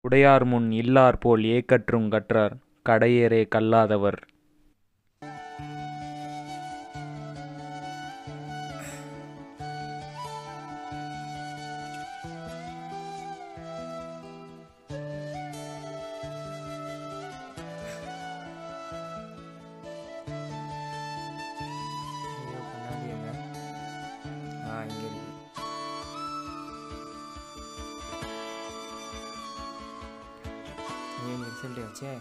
உடையார்முன் இல்லார்போல் ஏக்கற்றுங் கற்றார் கடையரே கல்லாதவர் ஐயோ கண்ணாடி எங்க ஆ இங்கே இருக்கு ஐயோ ரிசல்ட் வச்சே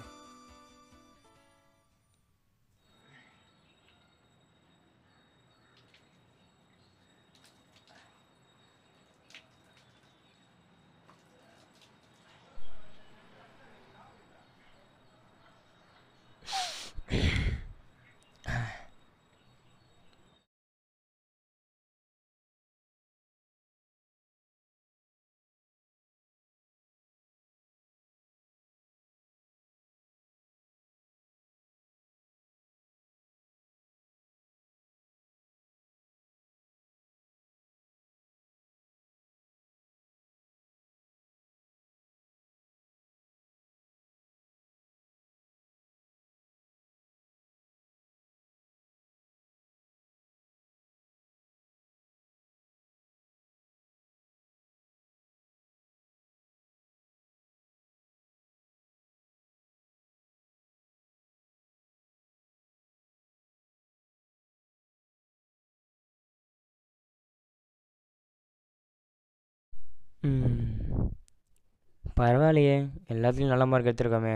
ம் பரவாயில்லையே எல்லாத்துலேயும் நல்ல மார்க் எடுத்திருக்கோமே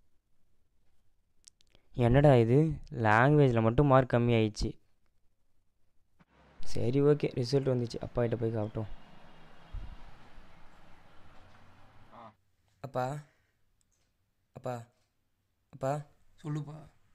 என்னடா இது லாங்குவேஜில் மட்டும் மார்க் கம்மி ஆயிடுச்சு சரி ஓகே ரிசல்ட் வந்துச்சு அப்பா கிட்ட போய் காட்டும் அப்பா அப்பா அப்பா சொல்லுப்பா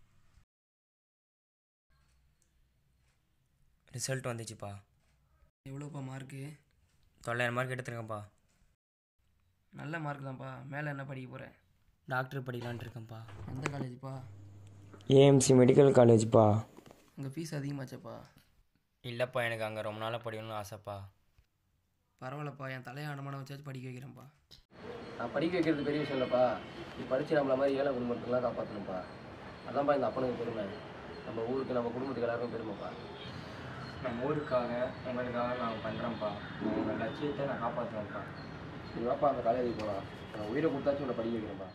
ரிசல்ட் வந்துச்சுப்பா எவ்வளோப்பா மார்க்கு தொள்ளாயிரம் மார்க் எடுத்துருக்கேன்ப்பா நல்ல மார்க் தான்ப்பா மேலே என்ன படிக்க போகிற டாக்டர் படிக்கலான்ட்டு இருக்கேன்ப்பா எந்த காலேஜ்ப்பா ஏஎம்சி மெடிக்கல் காலேஜ்ப்பா அங்கே ஃபீஸ் அதிகமாச்சப்பா இல்லைப்பா எனக்கு அங்கே ரொம்ப நாளாக படிக்கணும்னு ஆசைப்பா பரவாயில்லப்பா என் தலையை அடமான வச்சாச்சு படிக்க வைக்கிறேன்ப்பா நான் படிக்க வைக்கிறது பெரிய விஷயம் இல்லைப்பா நீ படித்து நம்மள மாதிரி ஏழை குடும்பத்துக்குலாம் காப்பாற்றணும்ப்பா அதான்ப்பா இந்த அப்பனுக்கு பெருமை நம்ம ஊருக்கு நம்ம குடும்பத்துக்கு எல்லாருக்கும் பெருமைப்பா நம்ம ஊருக்காக உங்களுக்காக நான் பண்ணுறேன்ப்பா உங்கள் லட்சியத்தை நான் காப்பாற்றுவேன்ப்பா நீ வாப்பா அந்த காலேஜுக்கு போகலாம் நான் உயிரை கொடுத்தாச்சும் உன்னை படிக்க வைக்கிறேன்ப்பா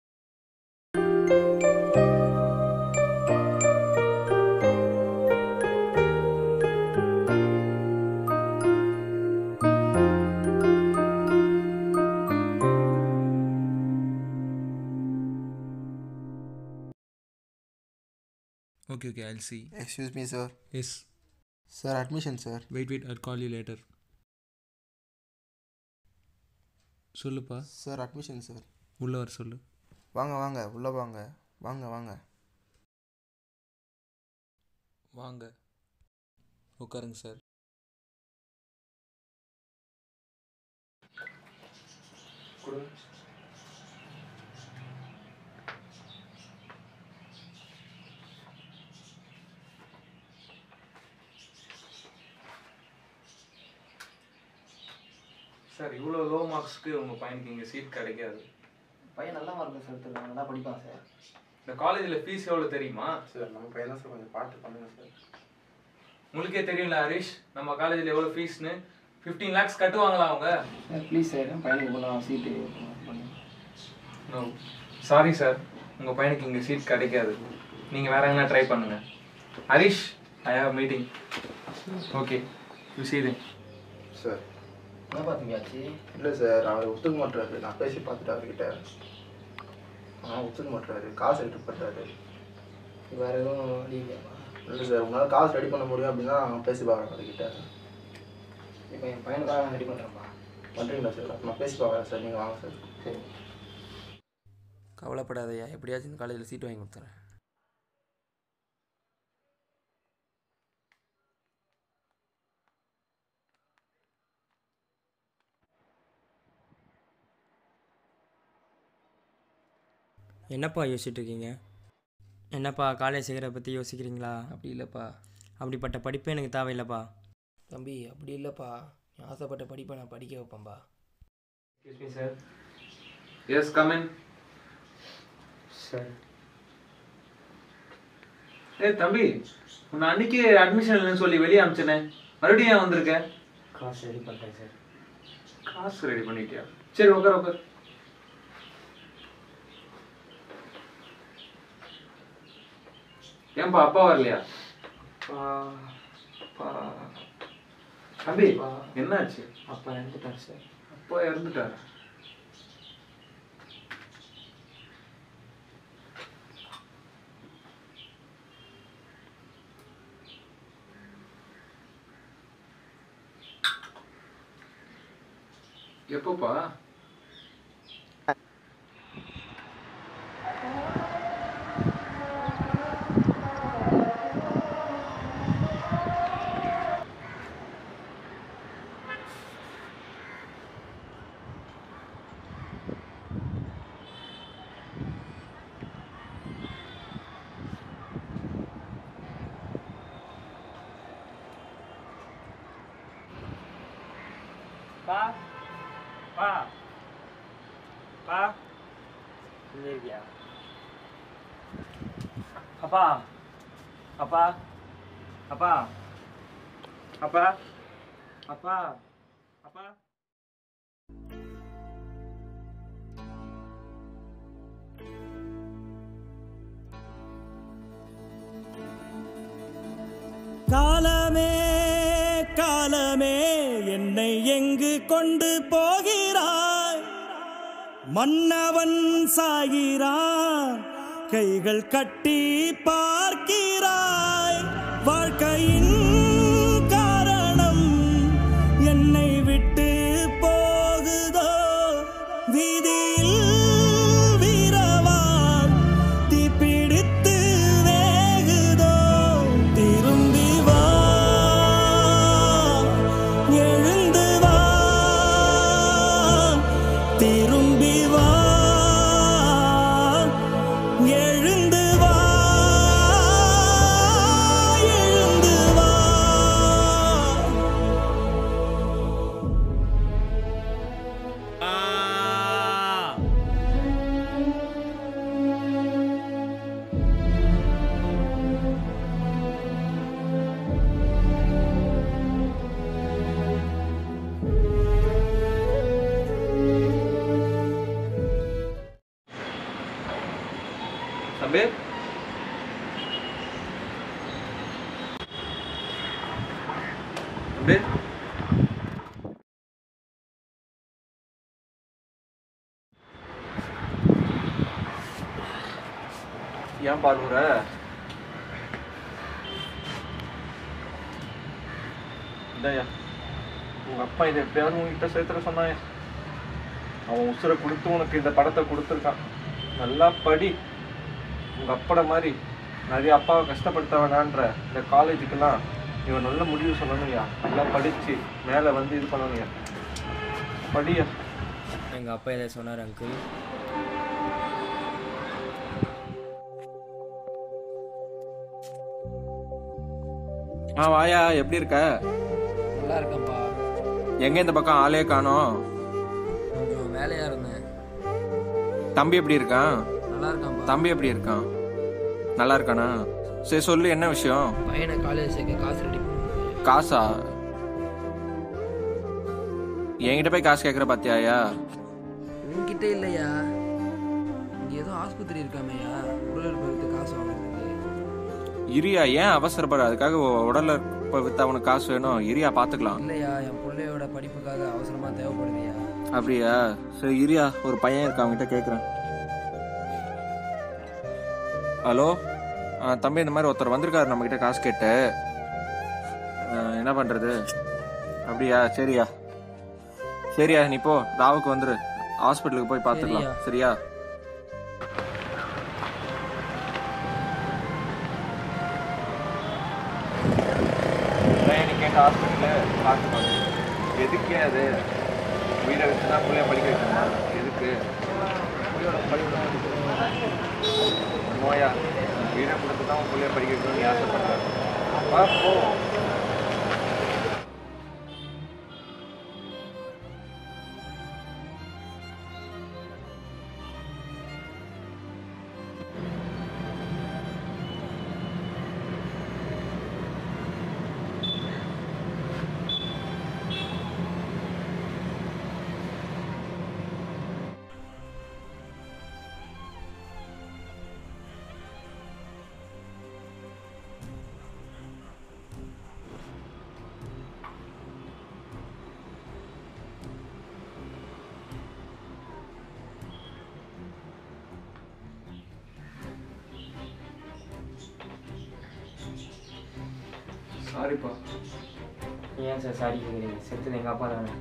Okay, okay, I'll see. Excuse me, sir. Yes. Sir, admission, sir. Wait, wait, I'll call you later. சொல்லுப்பா சார் அட்மிஷன் சார் உள்ள வர சொல்லு வாங்க வாங்க உள்ளே வாங்க வாங்க வாங்க வாங்க உட்காருங்க சார் சார் இவ்வளோ லோ மார்க்ஸ்க்கு உங்கள் பையனுக்கு இங்கே சீட் கிடைக்காது பையன் நல்ல மார்க் சார் எடுத்துருக்கான் நல்லா படிப்பான் சார் இந்த காலேஜில் ஃபீஸ் எவ்வளோ தெரியுமா சார் நம்ம பையன் தான் சார் கொஞ்சம் பார்த்து பண்ணுங்க சார் உங்களுக்கே தெரியும்ல ஹரிஷ் நம்ம காலேஜில் எவ்வளோ ஃபீஸ்னு ஃபிஃப்டீன் லேக்ஸ் கட்டுவாங்களா அவங்க ப்ளீஸ் சார் என் பையனுக்கு போகலாம் சீட்டு பண்ணி நோ சாரி சார் உங்கள் பையனுக்கு இங்கே சீட் கிடைக்காது நீங்கள் வேற எங்கன்னா ட்ரை பண்ணுங்கள் Harish I have meeting okay you see them sir என்ன பார்த்துக்கியாச்சு இல்லை சார் அவர் ஒத்துக்க மாட்டுறாரு நான் பேசி பார்த்துட்டு அவர்கிட்ட ஆனால் ஒத்துக்க மாட்டுறாரு காசு எடுத்து பண்ணுறாரு வேறு எதுவும் வழி இல்லையாப்பா இல்லை சார் உங்களால் காசு ரெடி பண்ண முடியும் அப்படின்னா நான் பேசி பார்க்குறேன் அவர்கிட்ட இப்போ என் பையனுக்காக ரெடி பண்ணுறேன்ப்பா பண்ணுறீங்களா சார் அப்ப நான் பேசி பார்க்குறேன் சார் நீங்கள் வாங்க சார் சரி கவலைப்படாதயா எப்படியாச்சும் இந்த காலேஜில் சீட் வாங்கி கொடுத்துறேன் என்னப்பா யோசிச்சுட்டு இருக்கீங்க என்னப்பா காலேஜ் சேர்க்குற பற்றி யோசிக்கிறீங்களா அப்படி இல்லைப்பா அப்படிப்பட்ட படிப்பு எனக்கு தேவையில்லைப்பா தம்பி அப்படி இல்லைப்பா நீ ஆசைப்பட்ட படிப்பை நான் படிக்க வைப்பேன்ப்பா excuse me sir yes come in sir ஏய் தம்பி உன்னை அன்னைக்கு அட்மிஷன் இல்லைன்னு சொல்லி வெளியே அனுப்பிச்சனே மறுபடியும் ஏன் வந்திருக்க காசு ரெடி பண்ணிட்டேன் சார் காசு ரெடி பண்ணிட்டியா சரி உட்கார் உட்கார் ஏன்பா அப்பா வரலையா அப்பா அப்பா தம்பி அப்பா. என்னாச்சு அப்பா இறந்துட்டார் சார் அப்பா இறந்துட்டாரு எப்பப்பா பா பா பா இங்கே இருக்கியா அப்பா அப்பா அப்பா அப்பா அப்பா அப்பா காலமே காலமே என்னை எங்கு கொண்டு போகிறாய் மன்னவன் சாகிறான் கைகள் கட்டி பார்க்கிறாய் வாழ்க்கையின் காரணம் என்னை விட்டு போகுதோ வீதியில் வீரவான் தீப்பிடித்து வேகுதோ திரும்பி வா எழுந்து வா திரும்பி வா எழுந்து வா எழுந்து வா தம்பி தம்பி ஏன் பாடுற இதாயா உங்க அப்பா இதை எப்படியாவது உங்ககிட்ட சேர்த்துற சொன்னாயா அவன் உசுரை கொடுத்து உனக்கு இந்த படத்தை கொடுத்துருக்கான் நல்லா படி உங்க அப்பட மாதிரி நிறைய அப்பாவை கஷ்டப்படுத்த வேணான்ற இந்த காலேஜுக்கெல்லாம் இவன் நல்ல முடிவு சொல்லணும்யா நல்லா படிச்சு மேலே வந்து இது பண்ணணும்யா படியா எங்கள் அப்பா எதை சொன்னார் அங்கிள் ஆ வாயா எப்படி இருக்க நல்லா இருக்கேன்ப்பா எங்க இந்த பக்கம் ஆளே காணோம் கொஞ்சம் வேலையாக இருந்தேன் தம்பி எப்படி இருக்கான் நல்லா இருக்கான்ப்பா தம்பி எப்படி இருக்கான் நல்லா இருக்கானா சரி சொல்லு என்ன விஷயம் பையனை காலேஜ் சேர்க்க காசு ரெடி பண்ணுங்க காசா என்கிட்ட போய் காசு கேட்குற பாத்தியாயா உன்கிட்ட இல்லையா இங்கே ஏதோ ஆஸ்பத்திரி இருக்காமையா உடல் பருத்து காசு வாங்குறதுக்கு இரியா ஏன் அவசரப்படுற அதுக்காக உ- உடல்ல இப்போ வித்து அவனுக்கு காசு வேணும் இரியா பார்த்துக்கலாம் இல்லையா என் பிள்ளையோட படிப்புக்காக அவசரமாக தேவைப்படுதுயா அப்படியா சரி இரியா ஒரு பையன் இருக்கா அவன்கிட்ட கேட்குறேன் ஹலோ ஆ தம்பி இந்த மாதிரி ஒருத்தர் வந்திருக்காரு நம்மக்கிட்ட காசு கேட்டு ஆ, என்ன பண்ணுறது அப்படியா சரியா சரியா நீ போ ராவுக்கு வந்துரு ஹாஸ்பிட்டலுக்கு போய் பார்த்துக்கலாம் சரியா நீ கேட்ட ஹாஸ்பிட்டலில் பார்த்துக்கோங்க எதுக்கே அது வீடை வச்சு தான் பிள்ளைய படிக்க வைக்கணுமா எதுக்கு புள்ளையோட படிப்பு நோயா வீடை கொடுத்து தான் உன் பிள்ளைய படிக்க வைக்கணும்னு நீ ஆசைப்படுற வா போ சாரிப்பா ஏன் சார் சாரி கேட்குறீங்க செத்தது எங்கள் அப்பா தானே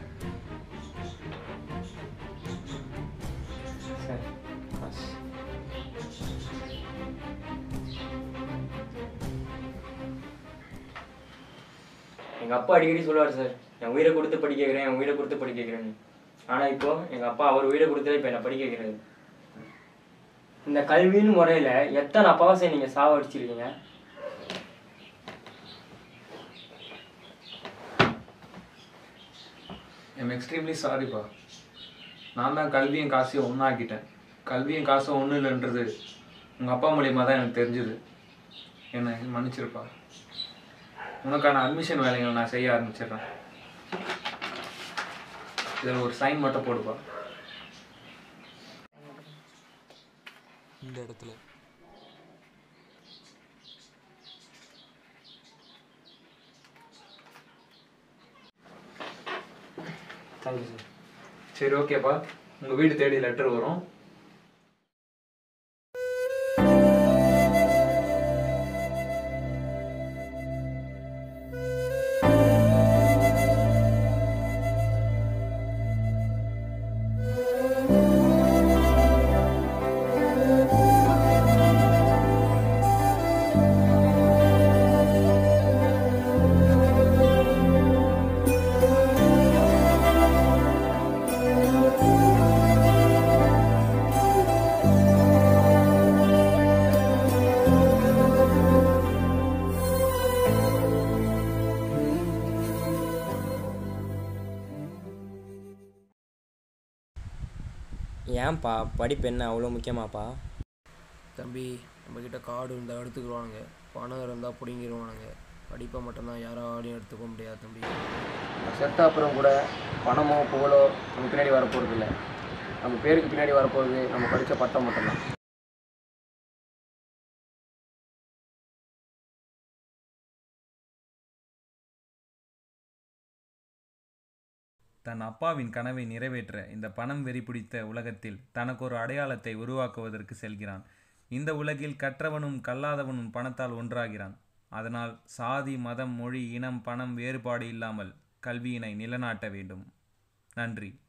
சார் காசு எங்கள் அப்பா அடிக்கடி சொல்லுவார் சார் என் உயிரை கொடுத்து படிக்க வைக்கிறேன் என் உயிரை கொடுத்து படிக்க வைக்கிறேன்னு ஆனால் இப்போ எங்கள் அப்பா அவர் உயிரை கொடுத்தே இப்போ என்னை படிக்க வைக்கிறாரு இந்த கல்வின்னு முறையில் எத்தனை அப்பாவாசை நீங்கள் சாவடிச்சிருக்கீங்க ஐம் எக்ஸ்ட்ரீம்லி சாரிப்பா நான் தான் கல்வியும் காசையும் ஒன்றாக்கிட்டேன் கல்வியும் காசும் ஒன்றும் இல்லைன்றது உங்கள் அப்பா மூலியமாக தான் எனக்கு தெரிஞ்சுது என்னை மன்னிச்சிருப்பா உனக்கான அட்மிஷன் வேலைகளை நான் செய்ய ஆரம்பிச்சிடுறேன் இதில் ஒரு சைன் மட்டும் போடுப்பா இந்த இடத்துல தேங்க்யூ சார் சரி ஓகேப்பா உங்கள் வீடு தேடி லெட்டர் வரும் ஏன்ப்பா படிப்பு என்ன அவ்வளோ முக்கியமாப்பா தம்பி நம்மக்கிட்ட காடு இருந்தால் எடுத்துக்கிடுவானுங்க பணம் இருந்தால் பிடுங்கிடுவானுங்க படிப்பை மட்டும்தான் யாராலையும் எடுத்துக்க முடியாது தம்பி செத்த அப்புறம் கூட பணமோ புகழோ நம்ம பின்னாடி வரப்போகிறது இல்லை நம்ம பேருக்கு பின்னாடி வரப்போகிறது நம்ம படித்த பட்டம் மட்டும்தான் தன் அப்பாவின் கனவை நிறைவேற்ற இந்த பணம் வெறி பிடித்த உலகத்தில் தனக்கு ஒரு அடையாளத்தை உருவாக்குவதற்கு செல்கிறான் இந்த உலகில் கற்றவனும் கல்லாதவனும் பணத்தால் ஒன்றாகிறான் அதனால் சாதி மதம் மொழி இனம் பணம் வேறுபாடு இல்லாமல் கல்வியினை நிலநாட்ட வேண்டும் நன்றி